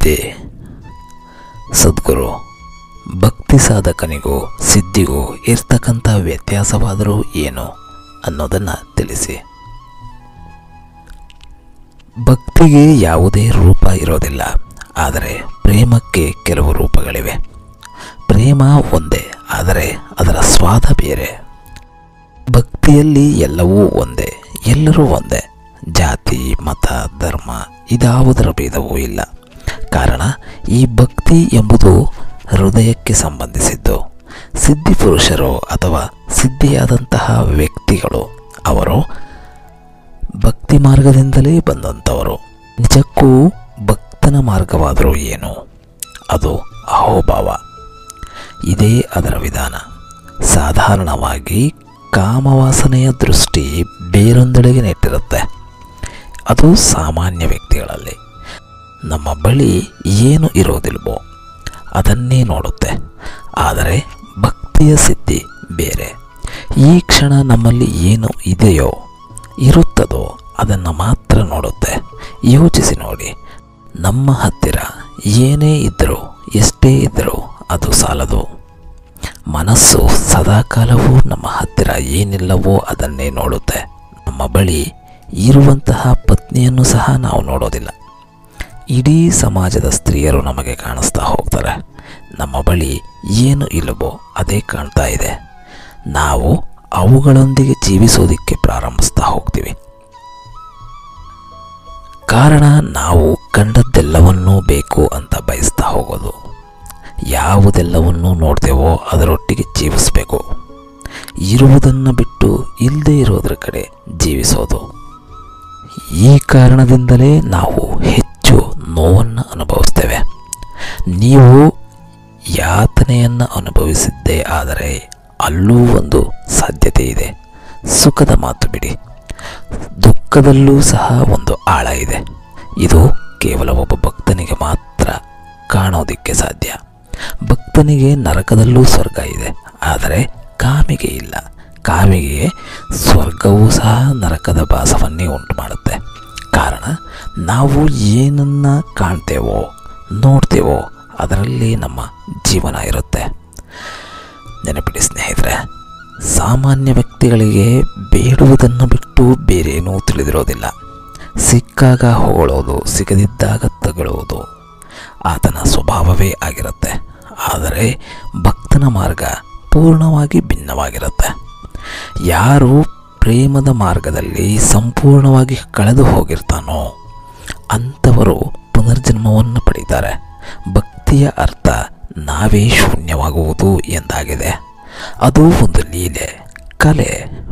ಸಿದ್ಧಿ ಸದ್ಗುರು ಭಕ್ತಿ ಸಾಧಕನಿಗೂ ಸಿದ್ಧಿಗೂ ಇರ್ತಕ್ಕಂಥ ವ್ಯತ್ಯಾಸವಾದರೂ ಏನು ಅನ್ನೋದನ್ನು ತಿಳಿಸಿ ಭಕ್ತಿಗೆ ಯಾವುದೇ ರೂಪ ಇರೋದಿಲ್ಲ ಆದರೆ ಪ್ರೇಮಕ್ಕೆ ಕೆಲವು ರೂಪಗಳಿವೆ ಪ್ರೇಮ ಒಂದೇ ಆದರೆ ಅದರ ಸ್ವಾದ ಬೇರೆ ಭಕ್ತಿಯಲ್ಲಿ ಎಲ್ಲವೂ ಒಂದೇ ಎಲ್ಲರೂ ಒಂದೇ ಜಾತಿ ಮತ ಧರ್ಮ ಇದಾವುದರ ಭೇದವೂ ಇಲ್ಲ ಕಾರಣ ಈ ಭಕ್ತಿ ಎಂಬುದು ಹೃದಯಕ್ಕೆ ಸಂಬಂಧಿಸಿದ್ದು ಸಿದ್ಧಿ ಪುರುಷರು ಅಥವಾ ಸಿದ್ಧಿಯಾದಂತಹ ವ್ಯಕ್ತಿಗಳು ಅವರು ಭಕ್ತಿ ಮಾರ್ಗದಿಂದಲೇ ಬಂದಂಥವರು ನಿಜಕ್ಕೂ ಭಕ್ತನ ಮಾರ್ಗವಾದರೂ ಏನು ಅದು ಅಹೋಭಾವ ಇದೇ ಅದರ ವಿಧಾನ ಸಾಧಾರಣವಾಗಿ ಕಾಮವಾಸನೆಯ ದೃಷ್ಟಿ ಬೇರೊಂದೆಡೆಗೆ ನೆಟ್ಟಿರುತ್ತೆ ಅದು ಸಾಮಾನ್ಯ ವ್ಯಕ್ತಿಗಳಲ್ಲಿ ನಮ್ಮ ಬಳಿ ಏನು ಇರೋದಿಲ್ವೋ ಅದನ್ನೇ ನೋಡುತ್ತೆ ಆದರೆ ಭಕ್ತಿಯ ಸಿದ್ಧಿ ಬೇರೆ ಈ ಕ್ಷಣ ನಮ್ಮಲ್ಲಿ ಏನು ಇದೆಯೋ ಇರುತ್ತದೋ ಅದನ್ನು ಮಾತ್ರ ನೋಡುತ್ತೆ ಯೋಚಿಸಿ ನೋಡಿ ನಮ್ಮ ಹತ್ತಿರ ಏನೇ ಇದ್ದರೂ ಎಷ್ಟೇ ಇದ್ದರೂ ಅದು ಸಾಲದು ಮನಸ್ಸು ಸದಾಕಾಲವೂ ನಮ್ಮ ಹತ್ತಿರ ಏನಿಲ್ಲವೋ ಅದನ್ನೇ ನೋಡುತ್ತೆ ನಮ್ಮ ಬಳಿ ಇರುವಂತಹ ಪತ್ನಿಯನ್ನು ಸಹ ನಾವು ನೋಡೋದಿಲ್ಲ ಇಡೀ ಸಮಾಜದ ಸ್ತ್ರೀಯರು ನಮಗೆ ಕಾಣಿಸ್ತಾ ಹೋಗ್ತಾರೆ ನಮ್ಮ ಬಳಿ ಏನು ಇಲ್ಲವೋ ಅದೇ ಕಾಣ್ತಾ ಇದೆ ನಾವು ಅವುಗಳೊಂದಿಗೆ ಜೀವಿಸೋದಕ್ಕೆ ಪ್ರಾರಂಭಿಸ್ತಾ ಹೋಗ್ತೀವಿ ಕಾರಣ ನಾವು ಕಂಡದ್ದೆಲ್ಲವನ್ನೂ ಬೇಕು ಅಂತ ಬಯಸ್ತಾ ಹೋಗೋದು ಯಾವುದೆಲ್ಲವನ್ನೂ ನೋಡ್ತೇವೋ ಅದರೊಟ್ಟಿಗೆ ಜೀವಿಸಬೇಕು ಇರುವುದನ್ನು ಬಿಟ್ಟು ಇಲ್ಲದೇ ಇರೋದ್ರ ಕಡೆ ಜೀವಿಸೋದು ಈ ಕಾರಣದಿಂದಲೇ ನಾವು ಹೆಚ್ಚು ನೋವನ್ನು ಅನುಭವಿಸ್ತೇವೆ ನೀವು ಯಾತನೆಯನ್ನು ಅನುಭವಿಸಿದ್ದೇ ಆದರೆ ಅಲ್ಲೂ ಒಂದು ಸಾಧ್ಯತೆ ಇದೆ ಸುಖದ ಮಾತು ಬಿಡಿ ದುಃಖದಲ್ಲೂ ಸಹ ಒಂದು ಆಳ ಇದೆ ಇದು ಕೇವಲ ಒಬ್ಬ ಭಕ್ತನಿಗೆ ಮಾತ್ರ ಕಾಣೋದಿಕ್ಕೆ ಸಾಧ್ಯ ಭಕ್ತನಿಗೆ ನರಕದಲ್ಲೂ ಸ್ವರ್ಗ ಇದೆ ಆದರೆ ಕಾಮಿಗೆ ಇಲ್ಲ ಕಾಮಿಗೆ ಸ್ವರ್ಗವೂ ಸಹ ನರಕದ ಭಾಸವನ್ನೇ ಉಂಟು ಮಾಡುತ್ತೆ ಕಾರಣ ನಾವು ಏನನ್ನ ಕಾಣ್ತೇವೋ ನೋಡ್ತೇವೋ ಅದರಲ್ಲಿ ನಮ್ಮ ಜೀವನ ಇರುತ್ತೆ ನೆನಪಿಡಿ ಸ್ನೇಹಿತರೆ ಸಾಮಾನ್ಯ ವ್ಯಕ್ತಿಗಳಿಗೆ ಬೇಡುವುದನ್ನು ಬಿಟ್ಟು ಬೇರೇನೂ ತಿಳಿದಿರೋದಿಲ್ಲ ಸಿಕ್ಕಾಗ ಹೊಗಳೋದು ಸಿಗದಿದ್ದಾಗ ತಗೊಳ್ಳೋದು ಆತನ ಸ್ವಭಾವವೇ ಆಗಿರುತ್ತೆ ಆದರೆ ಭಕ್ತನ ಮಾರ್ಗ ಪೂರ್ಣವಾಗಿ ಭಿನ್ನವಾಗಿರುತ್ತೆ ಯಾರು ಪ್ರೇಮದ ಮಾರ್ಗದಲ್ಲಿ ಸಂಪೂರ್ಣವಾಗಿ ಕಳೆದು ಹೋಗಿರ್ತಾನೋ ಅಂಥವರು ಪುನರ್ಜನ್ಮವನ್ನು ಪಡೀತಾರೆ ಭಕ್ತಿಯ ಅರ್ಥ ನಾವೇ ಶೂನ್ಯವಾಗುವುದು ಎಂದಾಗಿದೆ ಅದು ಒಂದು ಲೀಲೆ ಕಲೆ